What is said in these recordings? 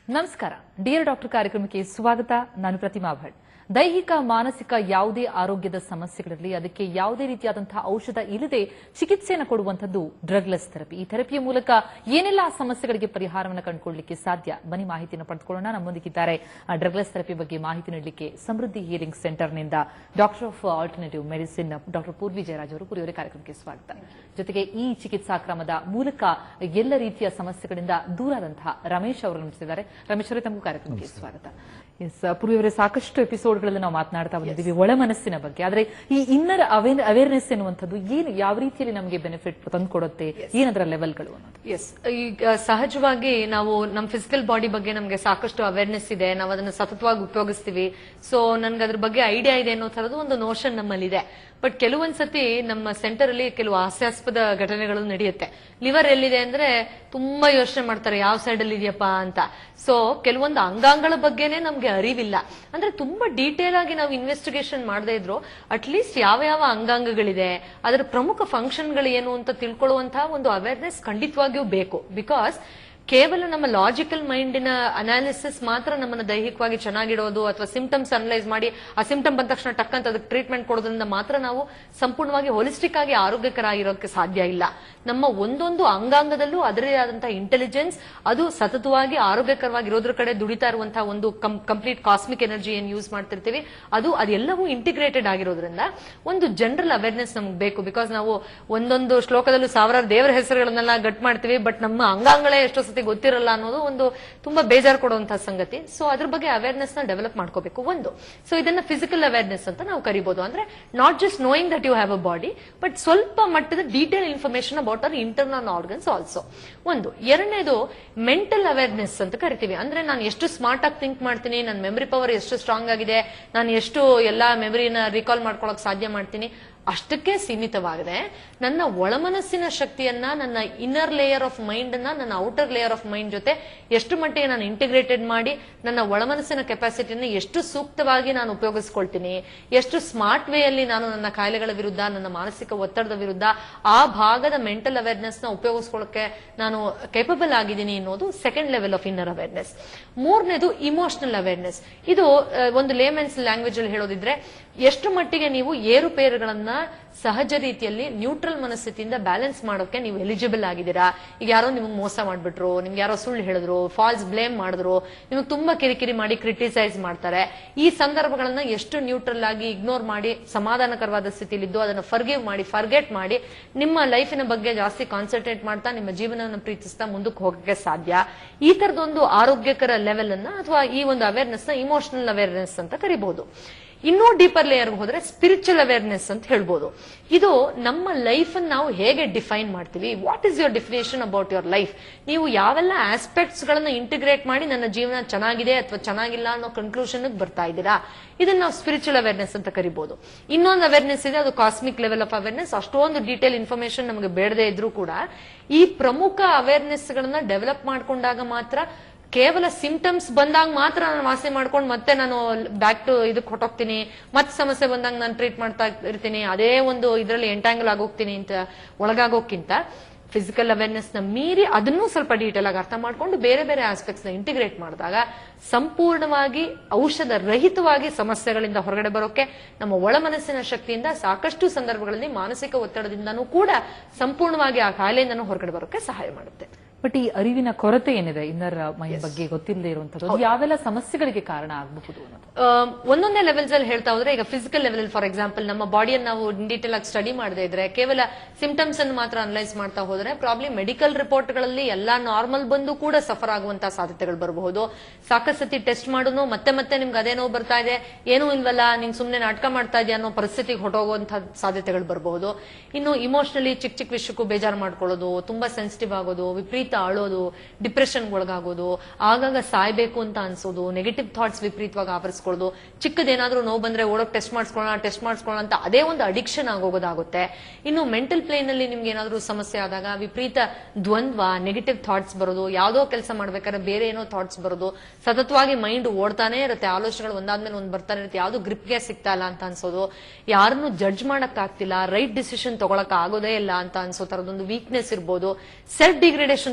ನಮಸ್ಕಾರ dear doctor ಕಾರ್ಯಕ್ರಮಕ್ಕೆ ಸ್ವಾಗತ ನಾನು ಪ್ರತಿಮಾ ಭಟ್ ದೈಹಿಕ ಮಾನಸಿಕ ಯಾವುದೇ ಆರೋಗ್ಯದ ಸಮಸ್ಯೆಗಳಿರಲಿ ಅದಕ್ಕೆ ಯಾವುದೇ ರೀತಿಯಾದಂತಹ ಔಷಧ ಇಲ್ಲದೆ ಚಿಕಿತ್ಸೆಯನ್ನು ಕೊಡುವಂತದ್ದು ಡ್ರಗ್ಲೆಸ್ ಥೆರಪಿ ಈ ಥೆರಪಿಯ ಮೂಲಕ ಏನೆಲ್ಲ ಸಮಸ್ಯೆಗಳಿಗೆ ಪರಿಹಾರವನ್ನು ಕಂಡುಕೊಳ್ಳಲಿಕ್ಕೆ ಸಾಧ್ಯ ಬನ್ನಿ ಮಾಹಿತಿಯನ್ನು ಪಡೆದುಕೊಳ್ಳೋಣ ನಮ್ಮೊಂದಿಗಿದ್ದಾರೆ ಡ್ರಗ್ಲೆಸ್ ಥೆರಪಿ ಬಗ್ಗೆ ಮಾಹಿತಿ ನೀಡಲಿಕ್ಕೆ ಸಮೃದ್ಧಿ ಹೀಲಿಂಗ್ ಸೆಂಟರ್ನಿಂದ doctor of alternative medicine doctor Poorvi Jayaraj ಅವರು ಪುರಿಯವರೇ ಕಾರ್ಯಕ್ರಮಕ್ಕೆ ಸ್ವಾಗತ ಜೊತೆಗೆ ಈ ಚಿಕಿತ್ಸಾ ಕ್ರಮದ ಮೂಲಕ ಎಲ್ಲ ರೀತಿಯ ಸಮಸ್ಯೆಗಳಿಂದ ದೂರಾದಂತಹ ರಮೇಶ್ ಅವರು ನಡೆಸಿದ್ದಾರೆ ರಮೇಶ್ ಅವರೇ ತಮಗೂ ಕಾರ್ಯಕ್ರಮಕ್ಕೆ ಸ್ವಾಗತ ಎಸ್ ಪೂರ್ವಿಯವರೇ ಸಾಕಷ್ಟು ಎಪಿಸೋಡ್ಗಳಲ್ಲಿ ನಾವು ಮಾತನಾಡ್ತಾ ಬಂದಿದ್ದೀವಿ ಒಳ ಮನಸ್ಸಿನ ಬಗ್ಗೆ ಆದ್ರೆ ಈ ಇನ್ನರ್ ಅವೇರ್ನೆಸ್ ಎನ್ನುವಂಥದ್ದು ಏನು ಯಾವ ರೀತಿಯಲ್ಲಿ ನಮಗೆ ಬೆನಿಫಿಟ್ ತಂದುಕೊಡುತ್ತೆ ಏನದರ ಲೆವೆಲ್ಗಳು ಅನ್ನೋದು ಎಸ್ ಈಗ ಸಹಜವಾಗಿ ನಾವು ನಮ್ಮ ಫಿಸಿಕಲ್ ಬಾಡಿ ಬಗ್ಗೆ ನಮಗೆ ಸಾಕಷ್ಟು ಅವೇರ್ನೆಸ್ ಇದೆ ನಾವು ಅದನ್ನ ಸತತವಾಗಿ ಉಪಯೋಗಿಸ್ತೀವಿ ಸೊ ನನ್ಗೆ ಅದ್ರ ಬಗ್ಗೆ ಐಡಿಯಾ ಇದೆ ಅನ್ನೋ ತರದ್ದು ಒಂದು ನೋಷನ್ ನಮ್ಮಲ್ಲಿದೆ ಬಟ್ ಕೆಲವೊಂದ್ಸತಿ ನಮ್ಮ ಸೆಂಟರ್ ಅಲ್ಲಿ ಕೆಲವು ಹಾಸ್ಯಾಸ್ಪದ ಘಟನೆಗಳು ನಡೆಯುತ್ತೆ ಲಿವರ್ ಎಲ್ಲಿದೆ ಅಂದ್ರೆ ತುಂಬಾ ಯೋಚನೆ ಮಾಡ್ತಾರೆ ಯಾವ ಸೈಡ್ ಅಲ್ಲಿ ಇದೆಯಪ್ಪ ಅಂತ ಸೊ ಕೆಲವೊಂದು ಅಂಗಾಂಗಗಳ ಬಗ್ಗೆನೇ ನಮ್ಗೆ ಅರಿವಿಲ್ಲ ಅಂದ್ರೆ ತುಂಬಾ ಡೀಟೇಲ್ ಆಗಿ ನಾವು ಇನ್ವೆಸ್ಟಿಗೇಷನ್ ಮಾಡದೇ ಇದ್ರು ಅಟ್ಲೀಸ್ಟ್ ಯಾವ ಯಾವ ಅಂಗಾಂಗಗಳಿದೆ ಅದರ ಪ್ರಮುಖ ಫಂಕ್ಷನ್ಗಳು ಏನು ಅಂತ ತಿಳ್ಕೊಳ್ಳುವಂತಹ ಒಂದು ಅವೇರ್ನೆಸ್ ಖಂಡಿತವಾಗಿಯೂ ಬೇಕು ಬಿಕಾಸ್ ಕೇವಲ ನಮ್ಮ ಲಾಜಿಕಲ್ ಮೈಂಡಿನ ಅನಾಲಿಸಿಸ್ ಮಾತ್ರ ನಮ್ಮನ್ನ ದೈಹಿಕವಾಗಿ ಚೆನ್ನಾಗಿಡೋದು ಅಥವಾ ಸಿಂಪ್ಟಮ್ಸ್ ಅನಲೈಸ್ ಮಾಡಿ ಆ ಸಿಂಪ್ಟಮ್ ಬಂದ ತಕ್ಷಣ ಟಕ್ ಅಂತ ಅದಕ್ಕೆ ಟ್ರೀಟ್ಮೆಂಟ್ ಕೊಡೋದ್ರಿಂದ ಮಾತ್ರ ನಾವು ಸಂಪೂರ್ಣವಾಗಿ ಹೋಲಿಸ್ಟಿಕ್ ಆಗಿ ಆರೋಗ್ಯಕರಾಗಿರೋಕೆ ಸಾಧ್ಯ ಇಲ್ಲ ನಮ್ಮ ಒಂದೊಂದು ಅಂಗಾಂಗದಲ್ಲೂ ಅದರದೇ ಆದಂತಹ ಇಂಟೆಲಿಜೆನ್ಸ್ ಅದು ಸತತವಾಗಿ ಆರೋಗ್ಯಕರವಾಗಿರೋದ್ರ ಕಡೆ ದುಡಿತಾ ಇರುವಂತಹ ಒಂದು ಕಂಪ್ಲೀಟ್ ಕಾಸ್ಮಿಕ್ ಎನರ್ಜಿ ಏನ್ ಯೂಸ್ ಮಾಡ್ತಿರ್ತೀವಿ ಅದು ಅದೆಲ್ಲವೂ ಇಂಟಿಗ್ರೇಟೆಡ್ ಆಗಿರೋದ್ರಿಂದ ಒಂದು ಜನರಲ್ ಅವೇರ್ನೆಸ್ ನಮ್ಗೆ ಬೇಕು ಬಿಕಾಸ್ ನಾವು ಒಂದೊಂದು ಶ್ಲೋಕದಲ್ಲೂ ಸಾವಿರಾರು ದೇವರ ಹೆಸರುಗಳನ್ನೆಲ್ಲ ಗಟ್ ಮಾಡ್ತೀವಿ ಬಟ್ ನಮ್ಮ ಅಂಗಾಂಗಳೇ ಎಷ್ಟೋ ಸತಿ ಗೊತ್ತಿರಲ್ಲ ಅನ್ನೋದು ಒಂದು ತುಂಬಾ ಬೇಜಾರು ಕೊಡುವಂತಹ ಸಂಗತಿ ಸೊ ಅದ್ರ ಬಗ್ಗೆ ಅವೇರ್ನೆಸ್ ನ ಡೆವಲಪ್ ಮಾಡ್ಕೋಬೇಕು ಒಂದು ಸೊ ಇದನ್ನ ಫಿಸಿಕಲ್ ಅವೇರ್ನೆಸ್ ಅಂತ ನಾವು ಕರಿಬಹುದು ಅಂದ್ರೆ not just knowing that you have a body but ಸ್ವಲ್ಪ ಮಟ್ಟದ detail information about our internal organs also ಒಂದು ಎರಡನೇದು ಮೆಂಟಲ್ ಅವೇರ್ನೆಸ್ ಅಂತ ಕರಿತೀವಿ ಅಂದ್ರೆ ನಾನು ಎಷ್ಟು ಸ್ಮಾರ್ಟ್ ಆಗಿ ಥಿಂಕ್ ಮಾಡ್ತೀನಿ ನನ್ನ ಮೆಮರಿ ಪವರ್ ಎಷ್ಟು ಸ್ಟ್ರಾಂಗ್ ಆಗಿದೆ ನಾನು ಎಷ್ಟು ಎಲ್ಲಾ ಮೆಮರಿನ ರಿಕಾಲ್ ಮಾಡ್ಕೊಳಕ್ ಸಾಧ್ಯ ಮಾಡ್ತೀನಿ ಅಷ್ಟಕ್ಕೆ ಸೀಮಿತವಾಗಿದೆ ನನ್ನ ಒಳಮನಸ್ಸಿನ ಶಕ್ತಿಯನ್ನ ನನ್ನ ಇನ್ನರ್ ಲೇಯರ್ ಆಫ್ ಮೈಂಡ್ ಅನ್ನ ನನ್ನ ಔಟರ್ ಲೇಯರ್ ಆಫ್ ಮೈಂಡ್ ಜೊತೆ ಎಷ್ಟು ಮಟ್ಟಿಗೆ ನಾನು ಇಂಟಿಗ್ರೇಟೆಡ್ ಮಾಡಿ ನನ್ನ ಒಳಮನಸ್ಸಿನ ಕೆಪಾಸಿಟಿನ ಎಷ್ಟು ಸೂಕ್ತವಾಗಿ ನಾನು ಉಪಯೋಗಿಸ್ಕೊಳ್ತೀನಿ ಎಷ್ಟು ಸ್ಮಾರ್ಟ್ ವೇ ಅಲ್ಲಿ ನಾನು ನನ್ನ ಕಾಯಿಲೆಗಳ ವಿರುದ್ಧ ನನ್ನ ಮಾನಸಿಕ ಒತ್ತಡದ ವಿರುದ್ಧ ಆ ಭಾಗದ ಮೆಂಟಲ್ ಅವೇರ್ನೆಸ್ ನ ಉಪಯೋಗಿಸ್ಕೊಳ್ಳಕ್ಕೆ ನಾನು ಕೇಪಬಲ್ ಆಗಿದ್ದೀನಿ ಅನ್ನೋದು second level of inner awareness ಮೂರನೇದು ಇಮೋಷನಲ್ ಅವೇರ್ನೆಸ್ ಇದು ಆ, ಒಂದು ಲೇಮೆನ್ಸ್ ಲ್ಯಾಂಗ್ವೇಜ್ ಅಲ್ಲಿ ಹೇಳೋದಿದ್ರೆ ಎಷ್ಟು ಮಟ್ಟಿಗೆ ನೀವು ಏರುಪೇರುಗಳನ್ನ ಸಹಜ ರೀತಿಯಲ್ಲಿ ನ್ಯೂಟ್ರಲ್ ಮನಸ್ಥಿತಿಯಿಂದ ಬ್ಯಾಲೆನ್ಸ್ ಮಾಡೋಕೆ ನೀವು ಎಲಿಜಿಬಲ್ ಆಗಿದ್ದೀರಾ ಈಗ ಯಾರೋ ನಿಮ್ಗೆ ಮೋಸ ಮಾಡ್ಬಿಟ್ರು ನಿಮ್ಗೆ ಯಾರೋ ಸುಳ್ಳು ಹೇಳಿದ್ರು ಫಾಲ್ಸ್ ಬ್ಲೇಮ್ ಮಾಡಿದ್ರು ನಿಮಗೆ ತುಂಬಾ ಕಿರಿಕಿರಿ ಮಾಡಿ ಕ್ರಿಟಿಸೈಸ್ ಮಾಡ್ತಾರೆ ಈ ಸಂದರ್ಭಗಳನ್ನ ಎಷ್ಟು ನ್ಯೂಟ್ರಲ್ ಆಗಿ ಇಗ್ನೋರ್ ಮಾಡಿ ಸಮಾಧಾನಕರವಾದ ಸ್ಥಿತಿಲಿದ್ದು ಅದನ್ನ ಫರ್ಗಿವ್ ಮಾಡಿ ಫರ್ಗೆಟ್ ಮಾಡಿ ನಿಮ್ಮ ಲೈಫಿನ ಬಗ್ಗೆ ಜಾಸ್ತಿ ಕಾನ್ಸಂಟ್ರೇಟ್ ಮಾಡ್ತಾ ನಿಮ್ಮ ಜೀವನವನ್ನು ಪ್ರೀತಿಸ್ತಾ ಮುಂದಕ್ಕೆ ಹೋಗಕ್ಕೆ ಸಾಧ್ಯ ಈ ತರದೊಂದು ಆರೋಗ್ಯಕರ ಲೆವೆಲ್ ಅನ್ನ ಅಥವಾ ಈ ಒಂದು ಅವೇರ್ನೆಸ್ ನ ಇಮೋಷನಲ್ ಅವೇರ್ನೆಸ್ ಅಂತ ಕರಿಬಹುದು ಇನ್ನೂ ಡೀಪರ್ ಲೇಯರ್ ಹೋದ್ರೆ ಸ್ಪಿರಿಚುವಲ್ ಅವೇರ್ನೆಸ್ ಅಂತ ಹೇಳ್ಬೋದು ಇದು ನಮ್ಮ ಲೈಫ್ ನಾವು ಹೇಗೆ ಡಿಫೈನ್ ಮಾಡ್ತೀವಿ what is your definition about your life ನೀವು ಯಾವೆಲ್ಲ ಆಸ್ಪೆಕ್ಟ್ಸ್ ಗಳನ್ನ ಇಂಟಿಗ್ರೇಟ್ ಮಾಡಿ ನನ್ನ ಜೀವನ ಚೆನ್ನಾಗಿದೆ ಅಥವಾ ಚೆನ್ನಾಗಿಲ್ಲ ಅನ್ನೋ ಕನ್ಕ್ಲೂಷನ್ ಬರ್ತಾ ಇದ್ದೀರಾ ಇದನ್ನ ನಾವು ಸ್ಪಿರಿಚುವಲ್ ಅವೇರ್ನೆಸ್ ಅಂತ ಕರಿಬಹುದು ಇನ್ನೊಂದು ಅವೇರ್ನೆಸ್ ಇದೆ ಅದು ಕಾಸ್ಮಿಕ್ ಲೆವೆಲ್ ಆಫ್ ಅವೇರ್ನೆಸ್ ಅಷ್ಟೊಂದು ಡೀಟೇಲ್ ಇನ್ಫಾರ್ಮೇಶನ್ ನಮಗೆ ಬೇಡದೇ ಇದ್ರೂ ಕೂಡ ಈ ಪ್ರಮುಖ ಅವೇರ್ನೆಸ್ ಗಳನ್ನ ಡೆವಲಪ್ ಮಾಡ್ಕೊಂಡಾಗ ಮಾತ್ರ ಕೇವಲ ಸಿಂಪ್ಟಮ್ಸ್ ಬಂದಾಗ ಮಾತ್ರ ನಾನು ವಾಸಿ ಮಾಡ್ಕೊಂಡು ಮತ್ತೆ ನಾನು ಬ್ಯಾಕ್ ಟು ಇದಕ್ಕೆ ಹೊಟ್ಟೋಗ್ತೀನಿ ಮತ್ತೆ ಸಮಸ್ಯೆ ಬಂದಾಗ ನಾನು ಟ್ರೀಟ್ ಮಾಡ್ತಾ ಇರ್ತೀನಿ ಅದೇ ಒಂದು ಇದರಲ್ಲಿ ಎಂಟ್ಯಾಂಗಲ್ ಆಗೋಗ್ತೀನಿ ಅಂತ ಒಳಗಾಗೋಕ್ಕಿಂತ ಫಿಸಿಕಲ್ ಅವೇರ್ನೆಸ್ ನ ಮೀರಿ ಅದನ್ನೂ ಸ್ವಲ್ಪ ಡೀಟೇಲ್ ಆಗಿ ಅರ್ಥ ಮಾಡ್ಕೊಂಡು ಬೇರೆ ಬೇರೆ ಆಸ್ಪೆಕ್ಟ್ಸ್ ನ ಇಂಟಿಗ್ರೇಟ್ ಮಾಡಿದಾಗ ಸಂಪೂರ್ಣವಾಗಿ ಔಷಧ ರಹಿತವಾಗಿ ಸಮಸ್ಯೆಗಳಿಂದ ಹೊರಗಡೆ ಬರೋಕೆ ನಮ್ಮ ಒಳ ಮನಸ್ಸಿನ ಶಕ್ತಿಯಿಂದ ಸಾಕಷ್ಟು ಸಂದರ್ಭಗಳಲ್ಲಿ ಮಾನಸಿಕ ಒತ್ತಡದಿಂದನೂ ಕೂಡ ಸಂಪೂರ್ಣವಾಗಿ ಆ ಕಾಯಿಲೆಯಿಂದನೂ ಹೊರಗಡೆ ಬರೋಕೆ ಸಹಾಯ ಮಾಡುತ್ತೆ ಬಟ್ ಈ ಅರಿವಿನ ಕೊರತೆ ಏನಿದೆ ಇನ್ನರ್ ಮೈಂಡ್ ಬಗ್ಗೆ ಗೊತ್ತಿಲ್ಲದೆ ಇರುವಂತದ್ದು ಅದು ಯಾವೆಲ್ಲ ಸಮಸ್ಯೆಗಳಿಗೆ ಕಾರಣ ಆಗಬಹುದು ಅನ್ನೋದು ಆ, ಒಂದೊಂದೇ ಲೆವೆಲ್ಸ್ ಅಲ್ಲಿ ಹೇಳ್ತಾ ಹೋದ್ರೆ ಈಗ ಫಿಸಿಕಲ್ ಲೆವೆಲ್ ಫಾರ್ ಎಕ್ಸಾಂಪಲ್ ನಮ್ಮ ಬಾಡಿಯನ್ನು ನಾವು ಡೀಟೇಲ್ ಆಗಿ ಸ್ಟಡಿ ಮಾಡದೇ ಇದ್ರೆ ಕೇವಲ ಸಿಂಪ್ಟಮ್ಸ್ ಅನ್ನು ಮಾತ್ರ ಅನಲೈಸ್ ಮಾಡ್ತಾ ಹೋದ್ರೆ ಪ್ರಾಬ್ಲಮ್ ಮೆಡಿಕಲ್ ರಿಪೋರ್ಟ್ ಗಳಲ್ಲಿ ಎಲ್ಲಾ ನಾರ್ಮಲ್ ಬಂದು ಕೂಡ ಸಫರ್ ಆಗುವಂತಹ ಸಾಧ್ಯತೆಗಳು ಬರಬಹುದು ಸಾಕಷ್ಟು ಸತಿ ಟೆಸ್ಟ್ ಮಾಡೋನು ಮತ್ತೆ ಮತ್ತೆ ನಿಮ್ಗೆ ಅದೇ ನೋವು ಬರ್ತಾ ಇದೆ ಏನೂ ಇಲ್ವಲ್ಲ ನಿಂಗೆ ಸುಮ್ನೆ ನಾಟಕ ಮಾಡ್ತಾ ಇದೆಯಾ ಅನ್ನೋ ಪರಿಸ್ಥಿತಿಗೆ ಹೊಟ್ಟೋಗುವಂತಹ ಸಾಧ್ಯತೆಗಳು ಬರಬಹುದು ಇನ್ನು ಇಮೋಷನಲಿ ಚಿಕ್ಕ ಚಿಕ್ಕ ವಿಷಯಕ್ಕೂ ಬೇಜಾರು ಮಾಡ್ಕೊಳ್ಳೋದು ತುಂಬಾ ಸೆನ್ಸಿಟಿವ್ ಆಗೋದು ವಿಪರೀತ ಅಳೋದು ಡಿಪ್ರೆಷನ್ ಒಳಗಾಗೋದು ಆಗಾಗ ಸಾಯ್ಬೇಕು ಅಂತ ಅನ್ಸೋದು ನೆಗೆಟಿವ್ ಥಾಟ್ಸ್ ವಿಪರೀತವಾಗಿ ಆವರಿಸ್ಕೊಳ್ಳೋದು ಚಿಕ್ಕದೇನಾದ್ರೂ ನೋವು ಬಂದ್ರೆ ಓಡೋಕ್ ಟೆಸ್ಟ್ ಮಾಡಿಸ್ಕೊಳ್ಳೋಣ ಟೆಸ್ಟ್ ಮಾಡಿಸ್ಕೊಳ್ಳೋಣ ಅಂತ ಅದೇ ಒಂದು ಅಡಿಕ್ಷನ್ ಆಗೋಗೋದಾಗುತ್ತೆ ಇನ್ನು ಮೆಂಟಲ್ ಪ್ಲೇನ್ ಅಲ್ಲಿ ನಿಮ್ಗೆ ಏನಾದ್ರೂ ಸಮಸ್ಯೆ ಆದಾಗ ವಿಪರೀತ ದ್ವಂದ್ವ ನೆಗೆಟಿವ್ ಥಾಟ್ಸ್ ಬರೋದು ಯಾವ್ದೋ ಕೆಲಸ ಮಾಡ್ಬೇಕಾದ್ರೆ ಬೇರೆ ಏನೋ ಥಾಟ್ಸ್ ಬರೋದು ಸತತವಾಗಿ ಮೈಂಡ್ ಓಡ್ತಾನೆ ಇರುತ್ತೆ ಆಲೋಚನೆಗಳು ಒಂದಾದ್ಮೇಲೆ ಒಂದ್ ಬರ್ತಾನೆ ಇರುತ್ತೆ ಯಾವ್ದು ಗ್ರಿಪ್ಗೆ ಸಿಗ್ತಾ ಇಲ್ಲ ಅಂತ ಅನ್ಸೋದು ಯಾರನ್ನು ಜಡ್ಜ್ ಮಾಡಕ್ ಆಗ್ತಿಲ್ಲ ರೈಟ್ ಡಿಸಿಷನ್ ತಗೊಳಕ್ ಆಗೋದೇ ಇಲ್ಲ ಅಂತ ಅನ್ಸೋ ತರದೊಂದು ವೀಕ್ನೆಸ್ ಇರ್ಬೋದು ಸೆಲ್ಫ್ ಡಿಗ್ರೇಡೇಷನ್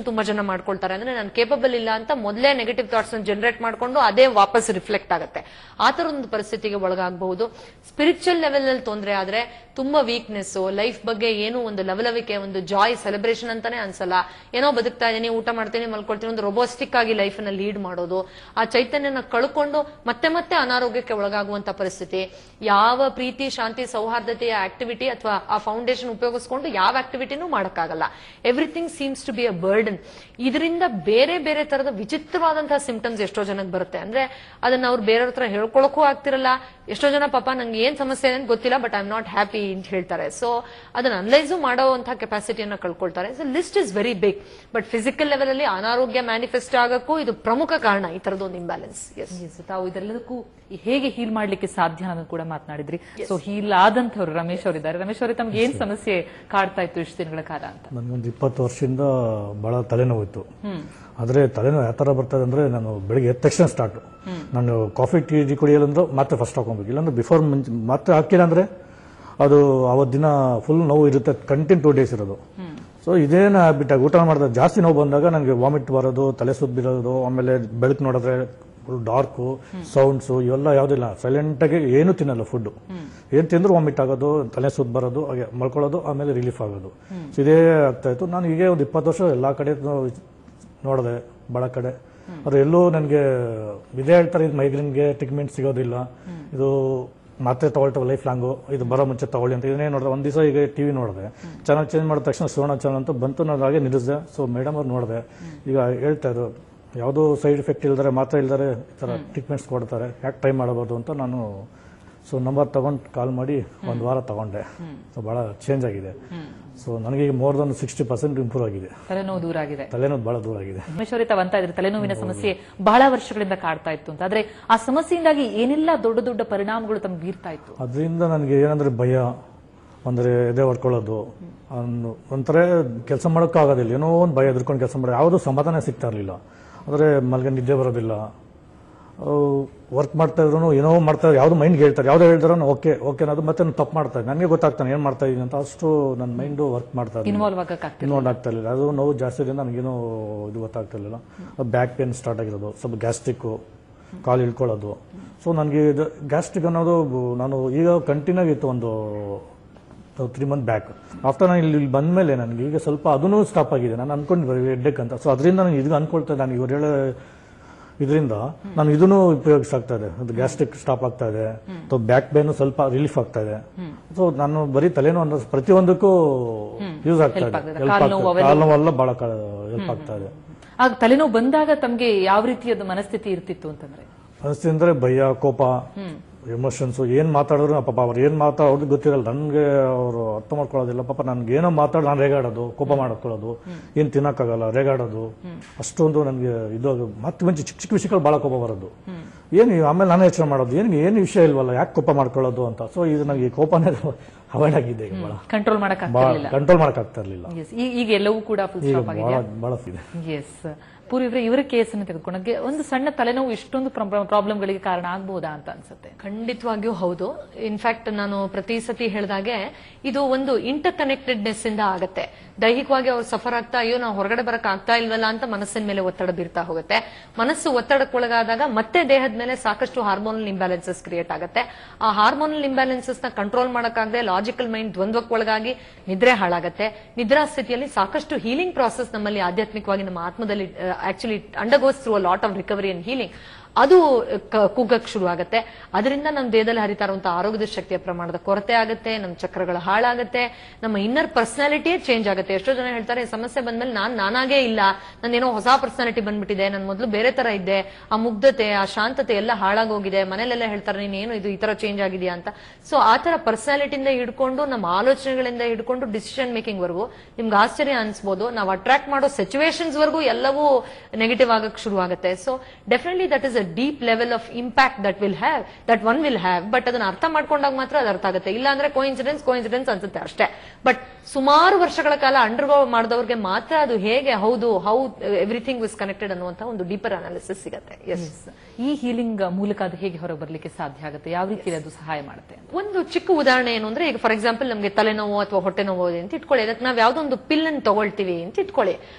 ತುಂಬಾ ಜನ ಮಾಡ್ಕೊಳ್ತಾರೆ ಅಂದ್ರೆ ನಾನು ಕೇಪಬಲ್ ಇಲ್ಲ ಅಂತ ಮೊದಲೇ ನೆಗೆಟಿವ್ ಥಾಟ್ಸ್ ಜನರೇಟ್ ಮಾಡ್ಕೊಂಡು ಅದೇ ವಾಪಸ್ ರಿಫ್ಲೆಕ್ಟ್ ಆಗುತ್ತೆ ಆ ತರ ಒಂದು ಪರಿಸ್ಥಿತಿಗೆ ಒಳಗಾಗಬಹುದು ಸ್ಪಿರಿಚುವಲ್ ಲೆವೆಲ್ ನಲ್ಲಿ ತೊಂದರೆ ಆದ್ರೆ ತುಂಬಾ ವೀಕ್ನೆಸ್ ಲೈಫ್ ಬಗ್ಗೆ ಏನು ಒಂದು ಲವಲವಿಕೆ ಒಂದು ಜಾಯ್ ಸೆಲೆಬ್ರೇಷನ್ ಅಂತಾನೆ ಅನ್ಸಲ್ಲ ಏನೋ ಬದುಕ್ತಾ ಇದೀನಿ ಊಟ ಮಾಡ್ತೀನಿ ಮಲ್ಕೊಳ್ತೀನಿ ಒಂದು ರೊಬೋಸ್ಟಿಕ್ ಆಗಿ ಲೈಫ್ ನ ಲೀಡ್ ಮಾಡೋದು ಆ ಚೈತನ್ಯನ ಕಳ್ಕೊಂಡು ಮತ್ತೆ ಮತ್ತೆ ಅನಾರೋಗ್ಯಕ್ಕೆ ಒಳಗಾಗುವಂತ ಪರಿಸ್ಥಿತಿ ಯಾವ ಪ್ರೀತಿ ಶಾಂತಿ ಸೌಹಾರ್ದತೆಯ ಆಕ್ಟಿವಿಟಿ ಅಥವಾ ಆ ಫೌಂಡೇಶನ್ ಉಪಯೋಗಿಸ್ಕೊಂಡು ಯಾವ ಆಕ್ಟಿವಿಟಿನೂ ಮಾಡಕ್ಕಾಗಲ್ಲ everything seems to be a burden ಇದರಿಂದ ಬೇರೆ ಬೇರೆ ತರದ ವಿಚಿತ್ರವಾದಂತಹ ಸಿಂಪ್ಟಮ್ಸ್ ಎಷ್ಟೋ ಜನಕ್ಕೆ ಬರುತ್ತೆ ಅಂದ್ರೆ ಅದನ್ನ ಅವ್ರು ಬೇರೆಯವ್ರ ಹತ್ರ ಹೇಳ್ಕೊಳಕ್ಕೂ ಆಗ್ತಿರಲ್ಲ ಎಷ್ಟೋ ಜನ ಪಾಪ ನಂಗೆ ಏನ್ ಸಮಸ್ಯೆ ಇದೆ ಅಂತ ಗೊತ್ತಿಲ್ಲ but I am not happy ಅಂತ ಹೇಳ್ತಾರೆ ಸೊ ಅದನ್ನ ಅನಲೈಸು ಮಾಡುವಂತಹ ಕೆಪಾಸಿಟಿಯನ್ನ ಕಳ್ಕೊಳ್ತಾರೆ so list is very big but physical level ಅಲ್ಲಿ ಅನಾರೋಗ್ಯ ಮ್ಯಾನಿಫೆಸ್ಟ್ ಆಗಕ್ಕೂ ಇದು ಪ್ರಮುಖ ಕಾರಣ ಈ ತರದೊಂದು ಇಂಬ್ಯಾಲೆನ್ಸ್ ಎಸ್ Yes, ತಾವು ಇದೆಲ್ಲದಕ್ಕೂ ಹೇಗೆ ಹೀಲ್ ಮಾಡ್ಲಿಕ್ಕೆ ಸಾಧ್ಯ ಅನ್ನೋದನ್ನು ಕೂಡ ಮಾತನಾಡಿದ್ರಿ ಸೊ ಹೀಲ್ ಆದಂತವ್ರು ರಮೇಶ್ ಅವರಿದ್ದಾರೆ ರಮೇಶ್ ಅವರೇ ತಮ್ಗೆ ಏನ್ ಸಮಸ್ಯೆ ಕಾಡ್ತಾ ಇತ್ತು ಇಷ್ಟು ದಿನಗಳ ಕಾಲ ಅಂತ ನನಗೊಂದು ಇಪ್ಪತ್ತು ವರ್ಷದಿಂದ ಭಾಳ ತಲೆನೋವು ಇತ್ತು ಆದರೆ ತಲೆನೋವು ಯಾವ ಥರ ಬರ್ತದೆ ಅಂದರೆ ನಾನು ಬೆಳಿಗ್ಗೆ ಎದ್ದ ತಕ್ಷಣ ಸ್ಟಾರ್ಟು ನಾನು ಕಾಫಿ ಟೀ ಟೀ ಕುಡಿಯಲ್ಲಂದ್ರೆ ಮಾತ್ರೆ ಫಸ್ಟ್ ಹಾಕೊಬೇಕು ಇಲ್ಲಾಂದ್ರೆ ಬಿಫೋರ್ ಮುಂಚೆ ಮಾತ್ರೆ ಹಾಕಿಲ್ಲ ಅಂದರೆ ಅದು ಅವತ್ತು ದಿನ ಫುಲ್ ನೋವು ಇರುತ್ತೆ ಕಂಟಿನ್ಯೂ ಟೂ ಡೇಸ್ ಇರೋದು ಸೊ ಇದೇನು ಹ್ಯಾಬಿಟ್ ಆಗಿ ಊಟ ಮಾಡಿದ್ರೆ ಜಾಸ್ತಿ ನೋವು ಬಂದಾಗ ನನಗೆ ವಾಮಿಟ್ ಬರೋದು ತಲೆ ಸುತ್ತ ಬೀರೋದು ಆಮೇಲೆ ಬೆಳಕು ನೋಡಿದ್ರೆ ಫುಲ್ ಡಾರ್ಕು ಸೌಂಡ್ಸು ಇವೆಲ್ಲ ಯಾವುದಿಲ್ಲ ಸೈಲೆಂಟಾಗಿ ಏನು ತಿನ್ನಲ್ಲ ಫುಡ್ ಏನು ತಿಂದ್ರು ವಾಮಿಟ್ ಆಗೋದು ತಲೆ ಸುತ್ತ ಬರೋದು ಹಾಗೆ ಮಲ್ಕೊಳ್ಳೋದು ಆಮೇಲೆ ರಿಲೀಫ್ ಆಗೋದು ಸೊ ಇದೇ ಆಗ್ತಾ ಇತ್ತು ನಾನು ಹೀಗೆ ಒಂದು ಇಪ್ಪತ್ತು ವರ್ಷ ಎಲ್ಲ ಕಡೆ ನೋಡಿದೆ ಭಾಳ ಕಡೆ ಅವ್ರು ಎಲ್ಲೂ ನನಗೆ ಇದೇ ಹೇಳ್ತಾರೆ ಇದು ಮೈಗ್ರೇನ್ಗೆ ಟ್ರೀಟ್ಮೆಂಟ್ ಸಿಗೋದಿಲ್ಲ ಇದು ಮಾತ್ರೆ ತಗೊಳ್ತವೆ ಲೈಫ್ ಲಾಂಗು ಇದು ಬರೋ ಮುಂಚೆ ತಗೊಳ್ಳಿ ಅಂತ ಇದನ್ನೇ ನೋಡಿದೆ ಒಂದು ದಿವಸ ಈಗ ಟಿವಿ ನೋಡಿದೆ ಚಾನಲ್ ಚೇಂಜ್ ಮಾಡಿದ ತಕ್ಷಣ ಸುವರ್ಣ ಚಾನಲ್ ಅಂತ ಬಂತು ನಾನು ಹಾಗೆ ನಿಲ್ಲಿಸಿದೆ ಸೊ ಮೇಡಮ್ ಅವ್ರು ನೋಡಿದೆ ಈಗ ಹೇಳ್ತಾ ಇದ್ರು ಯಾವುದೋ ಸೈಡ್ ಎಫೆಕ್ಟ್ ಇಲ್ದರೆ ಮಾತ್ರ ಇಲ್ದರೆ ಈ ಥರ ಟ್ರೀಟ್ಮೆಂಟ್ಸ್ ಕೊಡ್ತಾರೆ ಯಾಕೆ ಟ್ರೈ ಮಾಡಬಹುದು ಅಂತ ನಾನು ಸೊ ನಂಬರ್ ತಗೊಂಡು ಕಾಲ್ ಮಾಡಿ ಒಂದು ವಾರ ತಗೊಂಡೆ ಸೊ ಭಾಳ ಚೇಂಜ್ ಆಗಿದೆ ಸೊ ನನಗೆ ಈಗ more than sixty percent improve ಆಗಿದೆ ತಲೆನೋವು ದೂರ ಆಗಿದೆ ತಲೆನೋವು ಭಾಳ ದೂರ ಆಗಿದೆ ರಮೇಶ್ ಅವರೇ ತಾವು ಅಂತ ಇದ್ರಿ ತಲೆನೋವಿನ ಸಮಸ್ಯೆ ಬಹಳ ವರ್ಷಗಳಿಂದ ಕಾಡ್ತಾ ಇತ್ತು ಅಂತ ಆದ್ರೆ ಆ ಸಮಸ್ಯೆಯಿಂದಾಗಿ ಏನೆಲ್ಲ ದೊಡ್ಡ ದೊಡ್ಡ ಪರಿಣಾಮಗಳು ತಮ್ಗೆ ಬೀರ್ತಾ ಇತ್ತು ಅದರಿಂದ ನನಗೆ ಏನಂದ್ರೆ ಭಯ ಅಂದರೆ ಎದೆ ಹೊಡ್ಕೊಳ್ಳೋದು ಅನ್ನು ಒಂಥರ ಕೆಲಸ ಮಾಡೋಕ್ಕಾಗೋದಿಲ್ಲ ಏನೋ ಒಂದು ಭಯ ಎದ್ಕೊಂಡು ಕೆಲಸ ಮಾಡೋದು ಯಾವುದೂ ಸಮಾಧಾನ ಸಿಗ್ತಾ ಇರಲಿಲ್ಲ ಅಂದರೆ ಮಲ್ಗೆ ನಿದ್ದೆ ಬರೋದಿಲ್ಲ ವರ್ಕ್ ಮಾಡ್ತಾ ಇದ್ರು ಏನೋ ಮಾಡ್ತಾ ಯಾವುದು ಮೈಂಡ್ಗೆ ಹೇಳ್ತಾರೆ ಯಾವುದೋ ಹೇಳ್ತಾರೋ ಓಕೆ ಓಕೆ ಅನ್ನೋದು ಮತ್ತೆ ನಾನು ತಪ್ಪು ಮಾಡ್ತಾ ಇದ್ದೀನಿ ನನಗೆ ಗೊತ್ತಾಗ್ತಾನೆ ಏನು ಮಾಡ್ತಾ ಇದ್ದೀನಿ ಅಂತ ಅಷ್ಟು ನನ್ನ ಮೈಂಡು ವರ್ಕ್ ಮಾಡ್ತಾ ಇದ್ದೀನಿ ಇನ್ವಾಲ್ವ್ ಆಗಕ್ಕಾಗ್ತದೆ ಇನ್ವಾಲ್ವ್ ಆಗ್ತಾ ಇರಲಿಲ್ಲ ಅದು ನೋವು ಜಾಸ್ತಿ ಇದೆ ನನಗೇನು ಇದು ಗೊತ್ತಾಗ್ತಾ ಇರಲಿಲ್ಲ ಬ್ಯಾಕ್ ಪೇನ್ ಸ್ಟಾರ್ಟ್ ಆಗಿರೋದು ಸ್ವಲ್ಪ ಗ್ಯಾಸ್ಟ್ರಿಕ್ಕು ಕಾಲು ಇಳ್ಕೊಳ್ಳೋದು ಸೊ ನನಗೆ ಇದು ಗ್ಯಾಸ್ಟ್ರಿಕ್ ಅನ್ನೋದು ನಾನು ಈಗ ಕಂಟಿನ್ಯೂ ಆಗಿತ್ತು ಒಂದು ತ್ರೀ ಮಂತ್ ಬ್ಯಾಕ್ ಆಫ್ಟರ್ ನಾನು ಇಲ್ಲಿ ಬಂದ ಮೇಲೆ ನನಗೆ ಈಗ ಸ್ವಲ್ಪ ಅದೂ ಸ್ಟಾಪ್ ಆಗಿದೆ ನಾನು ಅನ್ಕೊಂಡು ಹೆಡ್ಡೇಕ್ ಅಂತ ಸೊ ಅದರಿಂದ ನಾನು ಇದು ಅನ್ಕೊಳ್ತಾ ನಾನು ಇವ್ರು ಹೇಳೋ ಇದರಿಂದ ನಾನು ಇದನ್ನು ಉಪಯೋಗಿಸ್ತಾ ಇದೆ ಅದು ಗ್ಯಾಸ್ಟ್ರಿಕ್ ಸ್ಟಾಪ್ ಆಗ್ತಾ ಇದೆ ಅಥವಾ ಬ್ಯಾಕ್ ಪೇನ್ ಸ್ವಲ್ಪ ರಿಲೀಫ್ ಆಗ್ತಾ ಇದೆ ಸೊ ನಾನು ಬರೀ ತಲೆನೋವು ಅನ್ನೋ ಪ್ರತಿಯೊಂದಕ್ಕೂ ಯೂಸ್ ಆಗ್ತಾ ಇದೆ ಆಗ್ತದೆ. ಹೆಲ್ಪ್ ಕಾಲು ನೋವು ಆಗ್ತದೆ ಕಾಲು ನೋವೆಲ್ಲ ಬಹಳ ಹೆಲ್ಪ್ ಆಗ್ತಾ ಇದೆ ಆಗ ತಲೆನೋವು ಬಂದಾಗ ತಮ್ಗೆ ಯಾವ ರೀತಿಯದ ಮನಸ್ಥಿತಿ ಇರ್ತಿತ್ತು ಅಂತಂದ್ರೆ ಅನಿಸ್ತಿ ಅಂದ್ರೆ ಭಯ ಕೋಪ ಎಮೋಷನ್ಸ್ ಏನ್ ಮಾತಾಡಿದ್ರು ಪಾಪ ಅವ್ರು ಏನ್ ಮಾತಾಡೋದು ಗೊತ್ತಿರಲ್ಲ ನನ್ಗೆ ಅವರು ಅರ್ಥ ಮಾಡ್ಕೊಳ್ಳೋದಿಲ್ಲ ಪಾಪ ನನ್ಗೆ ಏನೋ ಮಾತಾಡಿ ನಾನು ರೇಗಾಡೋದು ಕೋಪ ಮಾಡ್ಕೊಳ್ಳೋದು ಏನ್ ತಿನ್ನಕ್ಕಾಗಲ್ಲ ರೇಗಾಡೋದು ಅಷ್ಟೊಂದು ನನಗೆ ಇದು ಮತ್ತೆ ಮುಂಚೆ ಚಿಕ್ಕ ಚಿಕ್ಕ ವಿಷಯಗಳು ಬಹಳ ಕೋಪ ಬರೋದು ಏನು ಆಮೇಲೆ ನಾನು ಯೋಚನೆ ಮಾಡೋದು ಏನು ಏನು ವಿಷಯ ಇಲ್ವಲ್ಲ ಯಾಕೆ ಕೋಪ ಮಾಡ್ಕೊಳ್ಳೋದು ಅಂತ ಸೊ ಇದು ನನಗೆ ಈ ಕೋಪನೇ ಅವಾಯ್ಡ್ ಆಗಿದೆ ಈಗ ಬಹಳ ಕಂಟ್ರೋಲ್ ಮಾಡಕ್ ಬಹಳ ಆಗ್ತಿರ್ಲಿಲ್ಲ ಕಂಟ್ರೋಲ್ ಮಾಡಕ್ ಆಗ್ತಾ ಇರ್ಲಿಲ್ಲ Yes. ಈ- ಈಗ ಎಲ್ಲವೂ ಕೂಡ ಫುಲ್ ಈಗ ಸ್ಟಾಪ್ ಆಗಿದೆ ಬಹಳ ಬಹಳ ಇದೆ ಎಸ್ ಪೂರ್ವ ಇವ್ರೆ ಇವರ ಕೇಸನ್ನು ತೆಗೆದುಕೊಂಡಾಗ ಒಂದು ಸಣ್ಣ ತಲೆನೋವು ಇಷ್ಟೊಂದು ಪ್ರಾಬ್ಲಮ್ಗಳಿಗೆ ಕಾರಣ ಆಗ್ಬಹುದಾ ಅಂತ ಅನ್ಸುತ್ತೆ ಖಂಡಿತವಾಗಿಯೂ ಹೌದು ಇನ್ಫ್ಯಾಕ್ಟ್ ನಾನು ಪ್ರತಿ ಸತಿ ಹೇಳಿದಾಗೆ ಇದು ಒಂದು ಇಂಟರ್ ಕನೆಕ್ಟೆಡ್ನೆಸ್ ಇಂದ ಆಗತ್ತೆ ದೈಹಿಕವಾಗಿ ಅವ್ರು ಸಫರ್ ಆಗ್ತಾ ಅಯ್ಯೋ ನಾವು ಹೊರಗಡೆ ಬರಕ್ ಆಗ್ತಾ ಇಲ್ವಲ್ಲ ಅಂತ ಮನಸ್ಸಿನ ಮೇಲೆ ಒತ್ತಡ ಬೀರ್ತಾ ಹೋಗುತ್ತೆ ಮನಸ್ಸು ಒತ್ತಡಕ್ಕೊಳಗಾದಾಗ ಮತ್ತೆ ದೇಹದ ಮೇಲೆ ಸಾಕಷ್ಟು ಹಾರ್ಮೋನಲ್ ಇಂಬ್ಯಾಲೆನ್ಸಸ್ ಕ್ರಿಯೇಟ್ ಆಗುತ್ತೆ ಆ ಹಾರ್ಮೋನಲ್ ಇಂಬ್ಯಾಲೆನ್ಸಸ್ ನ ಕಂಟ್ರೋಲ್ ಮಾಡಕ್ಕಾಗದೆ ಲಾಜಿಕಲ್ ಮೈಂಡ್ ದ್ವಂದ್ವಕ್ಕೊಳಗಾಗಿ ನಿದ್ರೆ ಹಾಳಾಗತ್ತೆ ನಿದ್ರಾ ಸ್ಥಿತಿಯಲ್ಲಿ ಸಾಕಷ್ಟು ಹೀಲಿಂಗ್ ಪ್ರಾಸೆಸ್ ನಮ್ಮಲ್ಲಿ ಆಧ್ಯಾತ್ಮಿಕವಾಗಿ ನಮ್ಮ ಆತ್ಮದಲ್ಲಿ actually undergoes through lot of recovery and healing ಅದು ಕ- ಕುಗ್ಗಕ್ ಶುರು ಆಗುತ್ತೆ ಅದರಿಂದ ನಮ್ಮ ದೇಹದಲ್ಲಿ ಹರಿತಾ ಇರುವಂತಹ ಆರೋಗ್ಯದ ಶಕ್ತಿಯ ಪ್ರಮಾಣದ ಕೊರತೆ ಆಗುತ್ತೆ ನಮ್ಮ ಚಕ್ರಗಳು ಹಾಳಾಗುತ್ತೆ ನಮ್ಮ ಇನ್ನರ್ ಪರ್ಸನಾಲಿಟಿಯೇ ಚೇಂಜ್ ಆಗುತ್ತೆ ಎಷ್ಟೋ ಜನ ಹೇಳ್ತಾರೆ ಈ ಸಮಸ್ಯೆ ಬಂದ್ಮೇಲೆ ನಾನ್ ನಾನಾಗೇ ಇಲ್ಲ ನಂದೇನೋ ಹೊಸ ಪರ್ಸನಾಲಿಟಿ ಬಂದ್ಬಿಟ್ಟಿದೆ ನಾನು ಮೊದಲು ಬೇರೆ ತರ ಇದ್ದೆ ಆ ಮುಗ್ಧತೆ ಆ ಶಾಂತತೆ ಎಲ್ಲ ಹಾಳಾಗೋಗಿದೆ ಮನೇಲೆಲ್ಲ ಹೇಳ್ತಾರೆ ನೀನ್ ಏನು ಇದು ಈ ತರ ಚೇಂಜ್ ಆಗಿದೆಯಾ ಅಂತ ಸೊ ಆ ತರ ಪರ್ಸನಾಲಿಟಿಯಿಂದ ಹಿಡ್ಕೊಂಡು ನಮ್ಮ ಆಲೋಚನೆಗಳಿಂದ ಹಿಡ್ಕೊಂಡು ಡಿಸಿಷನ್ ಮೇಕಿಂಗ್ ವರೆಗೂ ನಿಮ್ಗೆ ಆಶ್ಚರ್ಯ ಅನ್ಸ್ಬೋದು ನಾವು ಅಟ್ರಾಕ್ಟ್ ಮಾಡೋ ಸಿಚುವೇಶನ್ಸ್ ವರೆಗೂ ಎಲ್ಲವೂ ನೆಗೆಟಿವ್ ಆಗಕ್ ಶುರು ಆಗುತ್ತೆ so definitely that is a deep level of impact that will have that one will have but ಅದನ್ನ ಅರ್ಥ ಮಾಡ್ಕೊಂಡಾಗ ಮಾತ್ರ ಅದು ಅರ್ಥ ಆಗುತ್ತೆ ಇಲ್ಲ ಅಂದ್ರೆ ಕೋಇನ್ಸಿಡೆನ್ಸ್ ಕೋಇನ್ಸಿಡೆನ್ಸ್ ಅನ್ಸುತ್ತೆ ಅಷ್ಟೇ ಬಟ್ ಸುಮಾರು ವರ್ಷಗಳ ಕಾಲ ಅಂಡರ್ಗೋ ಮಾಡಿದವ್ರಿಗೆ ಮಾತ್ರ ಅದು ಹೇಗೆ ಹೌದು ಹೌ ಎವ್ರಿಥಿಂಗ್ ವಿಸ್ ಕನೆಕ್ಟೆಡ್ ಅನ್ನುವಂತ ಒಂದು ಡೀಪರ್ ಅನಾಲಿಸಿಸ್ ಸಿಗುತ್ತೆ ಎಸ್ ಈ ಹೀಲಿಂಗ್ ಮೂಲಕ ಅದು ಹೇಗೆ ಹೊರಗೆ ಬರ್ಲಿಕ್ಕೆ ಸಾಧ್ಯ ಆಗುತ್ತೆ ಯಾವ ರೀತಿಯಲ್ಲಿ ಅದು ಸಹಾಯ ಮಾಡುತ್ತೆ ಒಂದು ಚಿಕ್ಕ ಉದಾಹರಣೆ ಏನು ಅಂದ್ರೆ ಈಗ ಫಾರ್ ಎಕ್ಸಾಂಪಲ್ ನಮಗೆ ತಲೆನೋವು ಅಥವಾ ಹೊಟ್ಟೆ ನೋವು ಇದೆ ಅಂತ ಇಟ್ಕೊಳ್ಳಿ ಅದಕ್ಕೆ ನಾವು ಯಾವ್ದೋ ಒಂದು ಪಿಲ್ ಅನ್ನು ತಗೊಳ್ತೀವಿ ಅಂತ ಇಟ್ಕೊಳ್ಳಿ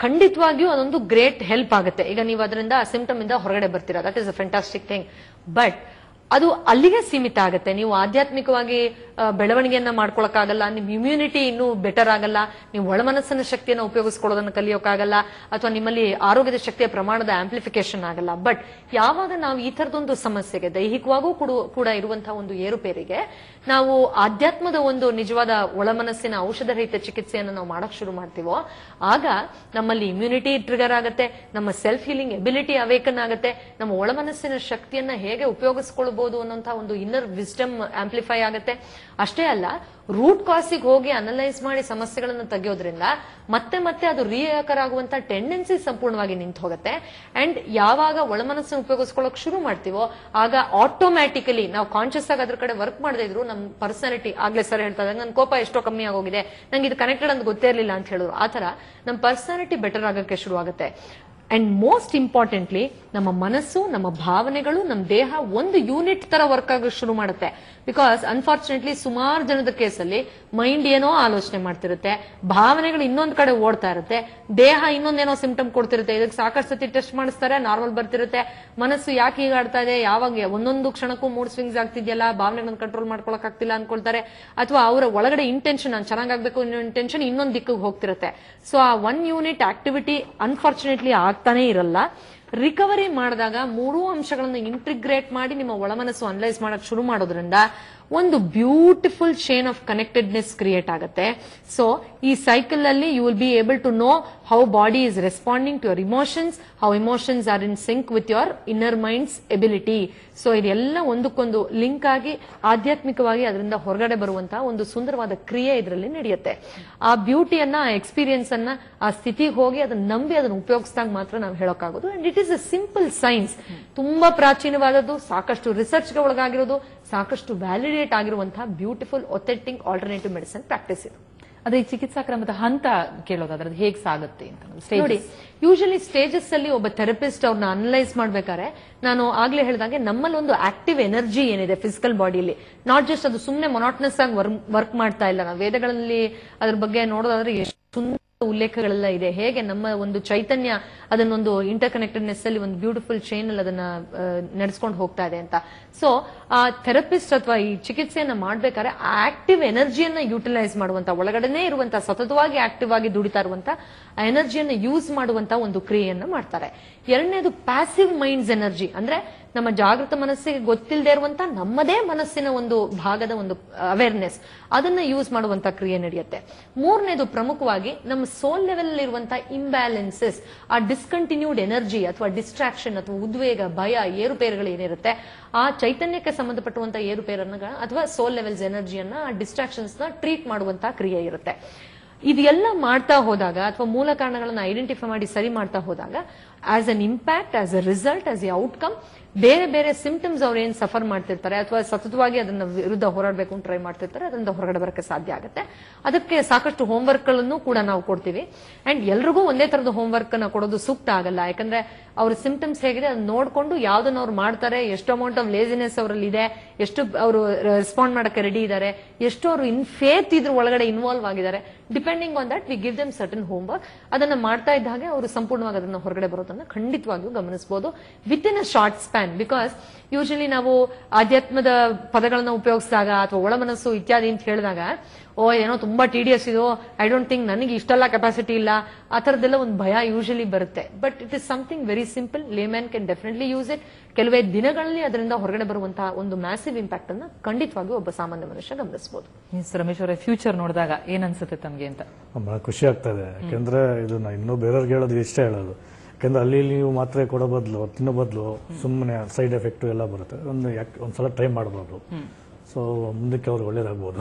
ಖಂಡಿತವಾಗಿಯೂ ಅದೊಂದು ಗ್ರೇಟ್ ಹೆಲ್ಪ್ ಆಗುತ್ತೆ ಈಗ ನೀವು ಅದರಿಂದ ಸಿಂಪ್ಟಮ್ ಇಂದ ಹೊರಗಡೆ ಬರ್ತೀರಾ that is a fantastic thing but ಅದು ಅಲ್ಲಿಗೆ ಸೀಮಿತ ಆಗುತ್ತೆ ನೀವು ಆಧ್ಯಾತ್ಮಿಕವಾಗಿ ಆ, ಬೆಳವಣಿಗೆಯನ್ನ ಮಾಡ್ಕೊಳಕ್ಕಾಗಲ್ಲ ನಿಮ್ ಇಮ್ಯುನಿಟಿ ಇನ್ನೂ ಬೆಟರ್ ಆಗಲ್ಲ ನೀವು ಒಳಮನಸ್ಸಿನ ಶಕ್ತಿಯನ್ನು ಉಪಯೋಗಿಸ್ಕೊಳ್ಳೋದನ್ನ ಕಲಿಯೋಕ್ಕಾಗಲ್ಲ ಅಥವಾ ನಿಮ್ಮಲ್ಲಿ ಆರೋಗ್ಯದ ಶಕ್ತಿಯ ಪ್ರಮಾಣದ ಆಂಪ್ಲಿಫಿಕೇಶನ್ ಆಗಲ್ಲ ಬಟ್ ಯಾವಾಗ ನಾವು ಈ ತರದೊಂದು ಸಮಸ್ಯೆಗೆ ದೈಹಿಕವಾಗೂ ಕೂಡ- ಕೂಡ ಇರುವಂತಹ ಒಂದು ಏರುಪೇರಿಗೆ ನಾವು ಆಧ್ಯಾತ್ಮದ ಒಂದು ನಿಜವಾದ ಒಳಮನಸ್ಸಿನ ಔಷಧ ರಹಿತ ಚಿಕಿತ್ಸೆಯನ್ನು ನಾವು ಮಾಡಕ್ ಶುರು ಮಾಡ್ತೀವೋ ಆಗ ನಮ್ಮಲ್ಲಿ ಇಮ್ಯುನಿಟಿ ಟ್ರಿಗರ್ ಆಗುತ್ತೆ ನಮ್ಮ ಸೆಲ್ಫ್ ಹೀಲಿಂಗ್ ಎಬಿಲಿಟಿ ಅವೇಕನ್ ಆಗುತ್ತೆ ನಮ್ಮ ಒಳಮನಸ್ಸಿನ ಶಕ್ತಿಯನ್ನ ಹೇಗೆ ಉಪಯೋಗಿಸ್ಕೊಳ್ಬಹುದು ಅನ್ನೋಂತ ಒಂದು ಇನ್ನರ್ ವಿಸ್ಡಮ್ ಆಂಪ್ಲಿಫೈ ಆಗುತ್ತೆ ಅಷ್ಟೇ ಅಲ್ಲ ರೂಟ್ ಕಾಸಿಗೆ ಹೋಗಿ ಅನಲೈಸ್ ಮಾಡಿ ಸಮಸ್ಯೆಗಳನ್ನು ತೆಗೆಯೋದ್ರಿಂದ ಮತ್ತೆ ಮತ್ತೆ ಅದು ರಿಯಾಕರ್ ಆಗುವಂತ ಟೆಂಡೆನ್ಸಿ ಸಂಪೂರ್ಣವಾಗಿ ನಿಂತು ಹೋಗುತ್ತೆ ಅಂಡ್ ಯಾವಾಗ ಒಳಮನಸ್ಸನ್ನು ಉಪಯೋಗಿಸ್ಕೊಳ್ಳೋಕೆ ಶುರು ಮಾಡ್ತೀವೋ ಆಗ ಆಟೋಮ್ಯಾಟಿಕಲಿ ನಾವು ಕಾನ್ಶಿಯಸ್ ಆಗಿ ಅದ್ರ ಕಡೆ ವರ್ಕ್ ಮಾಡದೇ ಇದ್ರು ನಮ್ಮ ಪರ್ಸನಾಲಿಟಿ ಆಗ್ಲೇ ಸರ್ ಹೇಳ್ತಾ ಇದ್ದಂಗೆ ನನ್ನ ಕೋಪ ಎಷ್ಟೋ ಕಮ್ಮಿ ಆಗೋಗಿದೆ ನಂಗೆ ಇದು ಕನೆಕ್ಟೆಡ್ ಅಂತ ಗೊತ್ತೇ ಇರಲಿಲ್ಲ ಅಂತ ಹೇಳಿದ್ರು ಆ ತರ ನಮ್ಮ ಪರ್ಸನಾಲಿಟಿ ಬೆಟರ್ ಆಗಕ್ಕೆ ಶುರು ಆಗುತ್ತೆ ಅಂಡ್ ಮೋಸ್ಟ್ ಇಂಪಾರ್ಟೆಂಟ್ಲಿ ನಮ್ಮ ಮನಸ್ಸು ನಮ್ಮ ಭಾವನೆಗಳು ನಮ್ಮ ದೇಹ ಒಂದು ಯೂನಿಟ್ ತರ ವರ್ಕ್ ಆಗಕ್ಕೆ ಶುರು ಮಾಡುತ್ತೆ ಬಿಕಾಸ್ ಅನ್ಫಾರ್ಚುನೇಟ್ಲಿ ಸುಮಾರು ಜನದ ಕೇಸಲ್ಲಿ ಮೈಂಡ್ ಏನೋ ಆಲೋಚನೆ ಮಾಡ್ತಿರುತ್ತೆ ಭಾವನೆಗಳು ಇನ್ನೊಂದ್ ಕಡೆ ಓಡ್ತಾ ಇರುತ್ತೆ ದೇಹ ಇನ್ನೊಂದೇನೋ ಸಿಂಪ್ಟಮ್ ಕೊಡ್ತಿರುತ್ತೆ ಇದಕ್ಕೆ ಸಾಕಷ್ಟು ಸತಿ ಟೆಸ್ಟ್ ಮಾಡಿಸ್ತಾರೆ ನಾರ್ಮಲ್ ಬರ್ತಿರುತ್ತೆ ಮನಸ್ಸು ಯಾಕೆ ಹೀಗಾಡ್ತಾ ಇದೆ ಯಾವಾಗ ಒಂದೊಂದು ಕ್ಷಣಕ್ಕೂ ಮೂಡ್ ಸ್ವಿಂಗ್ಸ್ ಆಗ್ತಿದೆಯಲ್ಲ ಭಾವನೆಗಳನ್ನ ಕಂಟ್ರೋಲ್ ಮಾಡ್ಕೊಳಕ್ ಆಗ್ತಿಲ್ಲ ಅನ್ಕೊಳ್ತಾರೆ ಅಥವಾ ಅವರ ಒಳಗಡೆ ಇಂಟೆನ್ಷನ್ ನಾನು ಚೆನ್ನಾಗಾಗ್ಬೇಕು ಅನ್ನೋ ಇಂಟೆನ್ಷನ್ ಇನ್ನೊಂದು ದಿಕ್ಕಿಗೆ ಹೋಗ್ತಿರುತ್ತೆ ಸೊ ಆ ಒನ್ ಯೂನಿಟ್ ಆಕ್ಟಿವಿಟಿ ಅನ್ಫಾರ್ಚುನೇಟ್ಲಿ ಆಗ್ತಾನೆ ಇರಲ್ಲ ರಿಕವರಿ ಮಾಡಿದಾಗ ಮೂರೂ ಅಂಶಗಳನ್ನು ಇಂಟಿಗ್ರೇಟ್ ಮಾಡಿ ನಿಮ್ಮ ಒಳಮನಸ್ಸು ಅನಲೈಸ್ ಮಾಡಕ್ ಶುರು ಮಾಡೋದ್ರಿಂದ ಒಂದು beautiful chain of connectedness create ಆಗುತ್ತೆ ಸೊ ಈ ಸೈಕಲ್ ಅಲ್ಲಿ you will be able to know how body is responding to your emotions how emotions are in sync with your inner minds ability so ಇದೆಲ್ಲ ಒಂದಕ್ಕೊಂದು link ಆಗಿ ಆಧ್ಯಾತ್ಮಿಕವಾಗಿ ಅದರಿಂದ ಹೊರಗಡೆ ಬರುವಂತಹ ಒಂದು ಸುಂದರವಾದ ಕ್ರಿಯೆ ಇದರಲ್ಲಿ ನಡೆಯುತ್ತೆ ಆ ಬ್ಯೂಟಿಯನ್ನ ಆ ಎಕ್ಸ್ಪೀರಿಯನ್ಸ್ ಅನ್ನ ಆ ಸ್ಥಿತಿಗೆ ಹೋಗಿ ಅದನ್ನ ನಂಬಿ ಅದನ್ನ ಉಪಯೋಗಿಸಿದಾಗ ಮಾತ್ರ ನಾವು ಹೇಳೋಕ್ಕಾಗೋದು and it is a simple science ತುಂಬಾ ಪ್ರಾಚೀನವಾದದ್ದು ಸಾಕಷ್ಟು ರಿಸರ್ಚ್ಗೆ ಒಳಗಾಗಿರೋದು ಸಾಕಷ್ಟು ವ್ಯಾಲಿಡೇಟ್ ಆಗಿರುವಂತಹ beautiful authentic alternative medicine practice ಇದು ಅದೇ ಈ ಚಿಕಿತ್ಸಾ ಕ್ರಮದ ಹಂತ ಕೇಳೋದಾದ್ರೆ ಅದು ಹೇಗೆ ಸಾಗುತ್ತೆ ಅಂತ stages. ನೋಡಿ ಯೂಶಲಿ ಸ್ಟೇಜಸ್ ಅಲ್ಲಿ ಒಬ್ಬ ಥೆರಪಿಸ್ಟ್ ಅವ್ರನ್ನ ಅನಲೈಸ್ ಮಾಡ್ಬೇಕಾದ್ರೆ ನಾನು ಆಗ್ಲೇ ಹೇಳಿದಾಗೆ ನಮ್ಮಲ್ಲಿ ಒಂದು ಆಕ್ಟಿವ್ ಎನರ್ಜಿ ಏನಿದೆ ಫಿಸಿಕಲ್ ಬಾಡಿಯಲ್ಲಿ ನಾಟ್ ಜಸ್ಟ್ ಅದು ಸುಮ್ಮನೆ ಮೊನಾಟ್ನಸ್ ಆಗಿ ವರ್ಕ್ ಮಾಡ್ತಾ ಇಲ್ಲ ನಾವು ವೇದಗಳಲ್ಲಿ ಅದ್ರ ಬಗ್ಗೆ ನೋಡೋದಾದ್ರೆ ಎಷ್ಟು ಸುಂದರ ಉಲ್ಲೇಖಗಳೆಲ್ಲ ಇದೆ ಹೇಗೆ ನಮ್ಮ ಒಂದು ಚೈತನ್ಯ ಅದನ್ನೊಂದು ಇಂಟರ್ ಕನೆಕ್ಟೆಡ್ನೆಸ್ ಅಲ್ಲಿ ಒಂದು ಬ್ಯೂಟಿಫುಲ್ ಚೈನ್ ಅಲ್ಲಿ ಅದನ್ನ ನಡೆಸ್ಕೊಂಡು ಹೋಗ್ತಾ ಇದೆ ಅಂತ ಸೊ ಆ ಥೆರಪಿಸ್ಟ್ ಅಥವಾ ಈ ಚಿಕಿತ್ಸೆಯನ್ನ ಮಾಡ್ಬೇಕಾದ್ರೆ ಆ ಆಕ್ಟಿವ್ ಎನರ್ಜಿಯನ್ನ ಯೂಟಿಲೈಸ್ ಮಾಡುವಂತ ಒಳಗಡೆನೆ ಇರುವಂತ ಸತತವಾಗಿ ಆಕ್ಟಿವ್ ಆಗಿ ದುಡಿತಾ ಇರುವಂತ ಆ ಎನರ್ಜಿಯನ್ನ ಯೂಸ್ ಮಾಡುವಂತ ಒಂದು ಕ್ರಿಯೆಯನ್ನ ಮಾಡ್ತಾರೆ ಎರಡನೇದು ಪ್ಯಾಸಿವ್ ಮೈಂಡ್ಸ್ ಎನರ್ಜಿ ಅಂದ್ರೆ ನಮ್ಮ ಜಾಗೃತ ಮನಸ್ಸಿಗೆ ಗೊತ್ತಿಲ್ಲದೆ ಇರುವಂತ ನಮ್ಮದೇ ಮನಸ್ಸಿನ ಒಂದು ಭಾಗದ ಒಂದು ಅವೇರ್ನೆಸ್ ಅದನ್ನ ಯೂಸ್ ಮಾಡುವಂತ ಕ್ರಿಯೆ ನಡೆಯುತ್ತೆ ಮೂರನೇದು ಪ್ರಮುಖವಾಗಿ ನಮ್ಮ ಸೋಲ್ ಲೆವೆಲ್ ಇರುವಂತಹ ಇಂಬ್ಯಾಲೆನ್ಸಸ್ ಆ ಡಿಸ್ಕಂಟಿನ್ಯೂಡ್ ಎನರ್ಜಿ ಅಥವಾ ಡಿಸ್ಟ್ರಾಕ್ಷನ್ ಅಥವಾ ಉದ್ವೇಗ ಭಯ ಏರುಪೇರುಗಳು ಏನಿರುತ್ತೆ ಆ ಚೈತನ್ಯಕ್ಕೆ ಸಂಬಂಧಪಟ್ಟುವಂತ ಏರುಪೇರನ್ನ ಅಥವಾ ಸೋಲ್ ಲೆವೆಲ್ಸ್ ಎನರ್ಜಿಯನ್ನ ಆ ಡಿಸ್ಟ್ರಾಕ್ಷನ್ಸ್ ನ ಟ್ರೀಟ್ ಮಾಡುವಂತ ಕ್ರಿಯೆ ಇರುತ್ತೆ ಇದೆಲ್ಲ ಮಾಡ್ತಾ ಹೋದಾಗ ಅಥವಾ ಮೂಲ ಕಾರಣಗಳನ್ನ ಐಡೆಂಟಿಫೈ ಮಾಡಿ ಸರಿ ಮಾಡ್ತಾ ಹೋದಾಗ as an impact as a result as a outcome ಬೇರೆ ಬೇರೆ ಸಿಂಪ್ಟಮ್ಸ್ ಅವ್ರು ಏನ್ ಸಫರ್ ಮಾಡ್ತಿರ್ತಾರೆ ಅಥವಾ ಸತತವಾಗಿ ಅದನ್ನ ವಿರುದ್ಧ ಹೋರಾಡಬೇಕು ಅಂತ ಟ್ರೈ ಮಾಡ್ತಿರ್ತಾರೆ ಅದರಿಂದ ಹೊರಗಡೆ ಬರಕ್ಕೆ ಸಾಧ್ಯ ಆಗುತ್ತೆ ಅದಕ್ಕೆ ಸಾಕಷ್ಟು ಹೋಮ್ವರ್ಕ್ ಗಳನ್ನು ಕೂಡ ನಾವು ಕೊಡ್ತೀವಿ ಅಂಡ್ ಎಲ್ರಿಗೂ ಒಂದೇ ತರದ ಹೋಮ್ವರ್ಕ್ ಅನ್ನ ಕೊಡೋದು ಸೂಕ್ತ ಆಗಲ್ಲ ಯಾಕಂದ್ರೆ ಅವ್ರ ಸಿಂಪ್ಟಮ್ಸ್ ಹೇಗಿದೆ ಅದನ್ನ ನೋಡ್ಕೊಂಡು ಯಾವ್ದನ್ನ ಅವ್ರು ಮಾಡ್ತಾರೆ ಎಷ್ಟು ಅಮೌಂಟ್ ಆಫ್ ಲೇಸಿನೆಸ್ ಅವರಲ್ಲಿ ಇದೆ ಎಷ್ಟು ಅವರು ರೆಸ್ಪಾಂಡ್ ಮಾಡಕ್ಕೆ ರೆಡಿ ಇದ್ದಾರೆ ಎಷ್ಟು ಅವರು ಇನ್ ಫೇತ್ ಇದ್ರ ಒಳಗಡೆ ಇನ್ವಾಲ್ವ್ ಆಗಿದ್ದಾರೆ depending on that we give them certain homework ಅದನ್ನ ಮಾಡ್ತಾ ಇದ್ದ ಹಾಗೆ ಅವರು ಸಂಪೂರ್ಣವಾಗಿ ಅದನ್ನ ಹೊರಗಡೆ ಬರೋದನ್ನ ಖಂಡಿತವಾಗಿಯೂ ಗಮನಿಸಬಹುದು within a short span because usually ನಾವು ಆಧ್ಯಾತ್ಮದ ಪದಗಳನ್ನ ಉಪಯೋಗಿಸಿದಾಗ ಅಥವಾ ಒಳಮನಸ್ಸು ಇತ್ಯಾದಿ ಅಂತ ಹೇಳಿದಾಗ ಓ ಏನೋ ತುಂಬಾ ಟಿಡಿಯಸ್ ಇದು ಐ ಡೋಂಟ್ ಥಿಂಕ್ ನನಗೆ ಇಷ್ಟೆಲ್ಲ ಕೆಪಾಸಿಟಿ ಇಲ್ಲ ಆ ಥರದ್ದೆಲ್ಲ ಒಂದು ಭಯ ಯೂಶಲಿ ಬರುತ್ತೆ but it is something very simple layman can definitely use it ಕೆಲವೇ ದಿನಗಳಲ್ಲಿ ಅದರಿಂದ ಹೊರಗಡೆ ಬರುವಂತಹ ಒಂದು ಮ್ಯಾಸಿವ್ ಇಂಪ್ಯಾಕ್ಟ್ ಅನ್ನ ಖಂಡಿತವಾಗಿಯೂ ಒಬ್ಬ ಸಾಮಾನ್ಯ ಮನುಷ್ಯ ಗಮನಿಸಬಹುದು ಮಿಸ್ ರಮೇಶ್ ಅವರೇ ಫ್ಯೂಚರ್ ನೋಡಿದಾಗ ಏನ್ ಅನ್ಸುತ್ತೆ ತಮ್ಗೆ ಅಂತ ಬಹಳ ಖುಷಿ ಆಗ್ತಾ ಇದೆ ಯಾಕೆಂದ್ರೆ ಇದು ನಾ ಇನ್ನೂ ಬೇರೆಯವ್ರಿಗೆ ಹೇಳೋದು ಇಷ್ಟೇ ಹೇಳೋದು ಯಾಕೆಂದ್ರೆ ಅಲ್ಲಿ ಇಲ್ಲಿ ನೀವು ಮಾತ್ರೆ ಕೊಡೋ ಬದಲು ತಿನ್ನೋ ಬದಲು ಸುಮ್ಮನೆ ಸೈಡ್ ಎಫೆಕ್ಟ್ ಎಲ್ಲ ಬರುತ್ತೆ ಒಂದು ಯಾಕೆ ಒಂದ್ಸಲ ಟ್ರೈ ಮಾಡ್ಬೋದು ಸೊ ಮುಂದಕ್ಕೆ ಅವ್ರಿಗೆ ಒಳ್ಳೇದಾಗ್ಬೋದು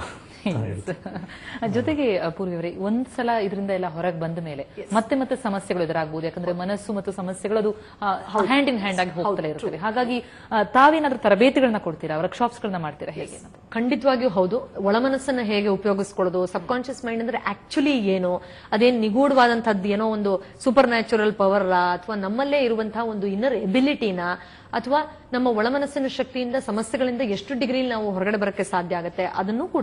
ಜೊತೆಗೆ ಪೂರ್ವಿ ಅವರೇ ಒಂದ್ಸಲ ಇದರಿಂದ ಎಲ್ಲ ಹೊರಗೆ ಬಂದ ಮೇಲೆ ಮತ್ತೆ ಮತ್ತೆ ಸಮಸ್ಯೆಗಳು ಎದುರಾಗಬಹುದು ಯಾಕಂದ್ರೆ ಮನಸ್ಸು ಮತ್ತು ಸಮಸ್ಯೆಗಳು ಅದು ಹ್ಯಾಂಡ್ ಇನ್ ಹ್ಯಾಂಡ್ ಆಗಿ ಹೋಗ್ತಲೇ ಇರ್ತವೆ ಹಾಗಾಗಿ ಆ, ತಾವೇನಾದ್ರೂ ತರಬೇತಿಗಳನ್ನ ಕೊಡ್ತೀರಾ ವರ್ಕ್ಶಾಪ್ಸ್ ಗಳನ್ನ ಮಾಡ್ತೀರಾ ಹೇಗೆ ಅನ್ನೋದು? ಖಂಡಿತವಾಗಿಯೂ ಹೌದು ಒಳಮನಸ್ಸನ್ನ ಹೇಗೆ ಉಪಯೋಗಿಸ್ಕೊಳ್ಳೋದು ಸಬ್ ಕಾನ್ಶಿಯಸ್ ಮೈಂಡ್ ಅಂದ್ರೆ ಆಕ್ಚುಲಿ ಏನು ಅದೇನ್ ನಿಗೂಢವಾದಂತದ್ದು ಏನೋ ಒಂದು ಸೂಪರ್ ನ್ಯಾಚುರಲ್ ಪವರ್ ಅಥವಾ ನಮ್ಮಲ್ಲೇ ಇರುವಂತಹ ಒಂದು ಇನ್ನರ್ ಎಬಿಲಿಟಿನ ಅಥವಾ ನಮ್ಮ ಒಳಮನಸ್ಸಿನ ಶಕ್ತಿಯಿಂದ ಸಮಸ್ಯೆಗಳಿಂದ ಎಷ್ಟು ಡಿಗ್ರಿ ನಾವು ಹೊರಗಡೆ ಬರಕ್ಕೆ ಸಾಧ್ಯ ಆಗುತ್ತೆ ಅದನ್ನು ಕೂಡ ಕಲಿಬಹುದು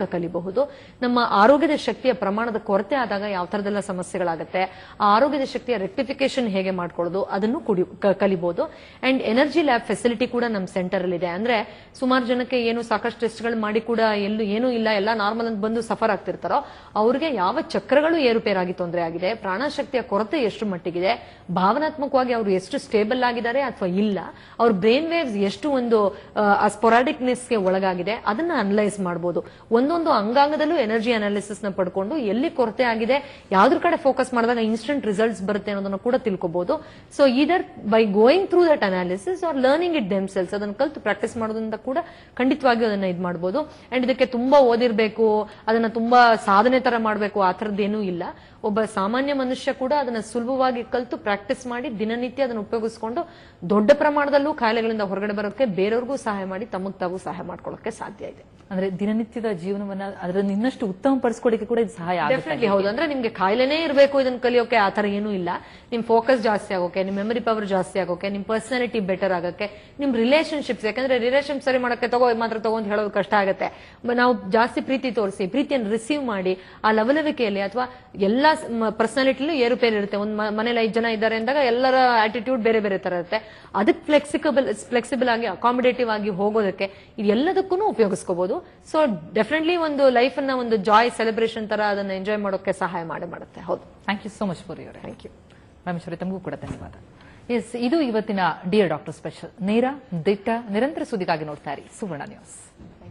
ಮಾಡಬಹುದು ನಮ್ಮ ಆರೋಗ್ಯದ ಶಕ್ತಿಯ ಪ್ರಮಾಣದ ಕೊರತೆ ಆದಾಗ ಯಾವ ತರದೆಲ್ಲ ಸಮಸ್ಯೆಗಳಾಗುತ್ತೆ ಆ ಆರೋಗ್ಯದ ಶಕ್ತಿಯ ರೆಕ್ಟಿಫಿಕೇಶನ್ ಹೇಗೆ ಮಾಡ್ಕೊಳ್ಳೋದು ಅದನ್ನು ಕುಡಿ ಕ- ಕಲಿಬಹುದು ಅಂಡ್ ಎನರ್ಜಿ ಲ್ಯಾಬ್ ಫೆಸಿಲಿಟಿ ಕೂಡ ನಮ್ಮ ಸೆಂಟರ್ ಅಲ್ಲಿ ಇದೆ ಅಂದ್ರೆ ಸುಮಾರು ಜನಕ್ಕೆ ಏನು ಸಾಕಷ್ಟು ಟೆಸ್ಟ್ಗಳು ಮಾಡಿ ಕೂಡ ಎಲ್ಲೂ ಏನೂ ಇಲ್ಲ ಎಲ್ಲ ನಾರ್ಮಲ್ ಅಂತ ಬಂದು ಸಫರ್ ಆಗ್ತಿರ್ತಾರೋ ಅವ್ರಿಗೆ ಯಾವ ಚಕ್ರಗಳು ಏರುಪೇರಾಗಿ ತೊಂದರೆ ಆಗಿದೆ ಪ್ರಾಣಶಕ್ತಿಯ ಕೊರತೆ ಎಷ್ಟು ಮಟ್ಟಿಗಿದೆ ಭಾವನಾತ್ಮಕವಾಗಿ ಅವರು ಎಷ್ಟು ಸ್ಟೇಬಲ್ ಆಗಿದ್ದಾರೆ ಅಥವಾ ಇಲ್ಲ ಅವ್ರ ಬ್ರೈನ್ ವೇವ್ಸ್ ಎಷ್ಟು ಒಂದು ಸ್ಪೊರಾಡಿಕ್ನೆಸ್ ಗೆ ಒಳಗಾಗಿದೆ ಅದನ್ನ ಅನಲೈಸ್ ಮಾಡಬಹುದು ಒಂದೊಂದು ಅಂಗಾಂಗದಲ್ಲೂ ಎನರ್ಜಿ ಅನಾಲಿಸಿಸ್ ನ ಪಡ್ಕೊಂಡು ಎಲ್ಲಿ ಕೊರತೆ ಆಗಿದೆ ಯಾವ್ದ್ರ ಕಡೆ ಫೋಕಸ್ ಮಾಡಿದಾಗ ಇನ್ಸ್ಟೆಂಟ್ ರಿಸಲ್ಟ್ಸ್ ಬರುತ್ತೆ ಅನ್ನೋದನ್ನ ಕೂಡ ತಿಳ್ಕೊಬಹುದು ಸೊ ಇದರ್ by going through that analysis or learning it themselves ಅದನ್ನ ಕಲ್ತು ಪ್ರಾಕ್ಟೀಸ್ ಮಾಡೋದ್ರಿಂದ ಕೂಡ ಖಂಡಿತವಾಗಿಯೂ ಅದನ್ನ ಇದು ಮಾಡಬಹುದು ಅಂಡ್ ಇದಕ್ಕೆ ತುಂಬಾ ಓದಿರ್ಬೇಕು ಅದನ್ನ ತುಂಬಾ ಸಾಧನೆ ತರ ಮಾಡಬೇಕು ಆ ಥರದ್ದೇನೂ ಇಲ್ಲ ಒಬ್ಬ ಸಾಮಾನ್ಯ ಮನುಷ್ಯ ಕೂಡ ಅದನ್ನ ಸುಲಭವಾಗಿ ಕಲ್ತು ಪ್ರಾಕ್ಟೀಸ್ ಮಾಡಿ ದಿನನಿತ್ಯ ಅದನ್ನ ಉಪಯೋಗಿಸ್ಕೊಂಡು ದೊಡ್ಡ ಪ್ರಮಾಣದಲ್ಲೂ ಕಾಯಿಲೆಗಳಿಂದ ಹೊರಗಡೆ ಬರೋಕೆ ಬೇರೆಯವ್ರಿಗೂ ಸಹಾಯ ಮಾಡಿ ತಮಗ್ ತಾವು ಸಹಾಯ ಮಾಡ್ಕೊಳ್ಳೋಕೆ ಸಾಧ್ಯ ಇದೆ ಅಂದ್ರೆ ದಿನನಿತ್ಯದ ಜೀವನವನ್ನ ಅದರನ್ನು ಇನ್ನಷ್ಟು ಉತ್ತಮ ಪಡಿಸ್ಕೊಳ್ಳಿಕ್ಕೆ ಕೂಡ ಇದು ಸಹಾಯ ಆಗುತ್ತೆ ಡೆಫಿನೆಟ್ಲಿ ಹೌದು ಅಂದ್ರೆ ನಿಮ್ಗೆ ಕಾಯಿಲೆನೇ ಇರಬೇಕು ಇದನ್ನ ಕಲಿಯೋಕೆ ಆ ತರ ಏನೂ ಇಲ್ಲ ನಿಮ್ ಫೋಕಸ್ ಜಾಸ್ತಿ ಆಗೋಕೆ ನಿಮ್ ಮೆಮರಿ ಪವರ್ ಜಾಸ್ತಿ ಆಗೋಕೆ ನಿಮ್ ಪರ್ಸನಾಲಿಟಿ ಬೆಟರ್ ಆಗೋಕೆ ನಿಮ್ ರಿಲೇಶನ್ಶಿಪ್ಸ್ ಯಾಕಂದ್ರೆ ರಿಲೇಶನ್ ಸರಿ ಮಾಡಕ್ಕೆ ತಗೋ ಇದ್ ಮಾತ್ರ ತಗೋ ಅಂತ ಹೇಳೋದು ಕಷ್ಟ ಆಗುತ್ತೆ ಮ- ನಾವು ಜಾಸ್ತಿ ಪ್ರೀತಿ ತೋರಿಸಿ ಪ್ರೀತಿಯನ್ನು ರಿಸೀವ್ ಮಾಡಿ ಆ ಲವಲವಿಕೆಯಲ್ಲಿ ಅಥವಾ ಎಲ್ಲಾ ಪರ್ಸನಾಲಿಟಿಲೂ ಏರುಪೇರು ಇರುತ್ತೆ ಒಂದ್ ಮ- ಮನೇಲಿ ಐದು ಜನ ಇದ್ದಾರೆ ಅಂದಾಗ ಎಲ್ಲರ ಆಟಿಟ್ಯೂಡ್ ಬೇರೆ ಬೇರೆ ತರ ಇರುತ್ತೆ ಅದಕ್ಕೆ ಫ್ಲೆಕ್ಸಿಬಲ್ ಫ್ಲೆಕ್ಸಿಬಲ್ ಆಗಿ ಅಕಾಮಿಡೇಟಿವ್ ಆಗಿ ಹೋಗೋದಕ್ಕೆ ಇದೆಲ್ಲದಕ್ಕೂ ಉಪಯೋಗಿಸ್ಕೋಬಹುದು ಸೊ ಡೆಫಿನೆಟ್ಲಿ ಒಂದು ಲೈಫ್ ಅನ್ನ ಒಂದು ಜಾಯ್ ಸೆಲೆಬ್ರೇಷನ್ ತರ ಅದನ್ನ ಎಂಜಾಯ್ ಮಾಡೋಕೆ ಸಹಾಯ ಮಾಡೇ ಮಾಡುತ್ತೆ ಹೌದು thank you so much Puri ಅವರೇ ಥ್ಯಾಂಕ್ ಯು ರಾಮೇಶ್ವರಿ ತಮಗೂ ಕೂಡ ಧನ್ಯವಾದ ಎಸ್ ಇದು ಇವತ್ತಿನ ಡಿಯರ್ ಡಾಕ್ಟರ್ ಸ್ಪೆಷಲ್ ನೇರ ದಿಟ್ಟ ನಿರಂತರ ಸುದ್ದಿಗಾಗಿ ನೋಡ್ತಾ ಇರಿ ಸುವರ್ಣ ನ್ಯೂಸ್